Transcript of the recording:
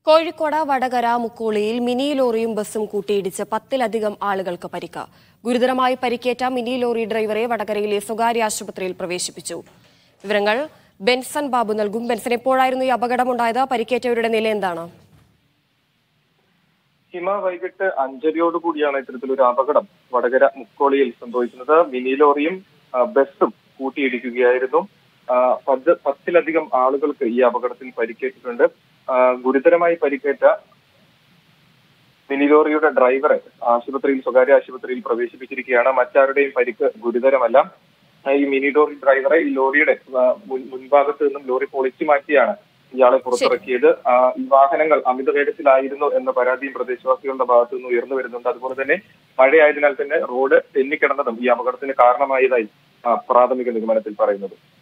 Kozhikode Vadakara മുക്കോളിയിൽ mini ലോറിയും ബസ്സും കൂട്ടിയിടിച്ച് പത്തിലധികം ആളുകൾക്ക് പരിക്ക് ഗുരുതരമായി പരിക്കേറ്റ മിനി ലോറി ഡ്രൈവറെ വടകരയിലെ സ്വകാര്യ ആശുപത്രിയിൽ പ്രവേശിപ്പിച്ചു വിവരങ്ങൾ ബെൻസൺ ബാബു നൽകും ബെൻസൺ എപ്പോഴായിരുന്നു ഈ അപകടമുണ്ടായത് പരിക്കേറ്റവരുടെ നില എന്താണ് ഹിമ വൈകിട്ട് അഞ്ചരയോട് കൂടിയാണ് ഇത്തരത്തിലൊരു അപകടം വടകര മുക്കോളിയിൽ സംഭവിക്കുന്നത് മിനി ലോറിയും ആ, ബസ്സും കൂട്ടിയിടിക്കുകയായിരുന്നു ആ, പത്ത് പത്തിലധികം ആളുകൾക്ക് ഈ അപകടത്തിൽ പരിക്കേറ്റിട്ടുണ്ട് ആ, ഗുരുതരമായി പരിക്കേറ്റ മിനി ലോറിയുടെ ഡ്രൈവറെ ആശുപത്രിയിൽ സ്വകാര്യ ആശുപത്രിയിൽ പ്രവേശിപ്പിച്ചിരിക്കുകയാണ് മറ്റാരുടെയും പരിക്ക് ഗുരുതരമല്ല ആ, ഈ മിനി ലോറി ഡ്രൈവറെ ഈ ലോറിയുടെ ആ, മുൻ- മുൻഭാഗത്ത് നിന്നും ലോറി പൊളിച്ചു മാറ്റിയാണ് ഇയാളെ പുറത്തിറക്കിയത് ആ, ഈ വാഹനങ്ങൾ അമിത വേഗത്തിലായിരുന്നു എന്ന പരാതിയും പ്രദേശവാസികളുടെ ഭാഗത്തു നിന്ന് ഉയർന്നു വരുന്നുണ്ട് അതുപോലെ തന്നെ മഴയായതിനാൽ തന്നെ റോഡ് തെന്നിക്കിടന്നതും ഈ അപകടത്തിന് കാരണമായതായി ആ, പ്രാഥമിക നിഗമനത്തിൽ പറയുന്നത്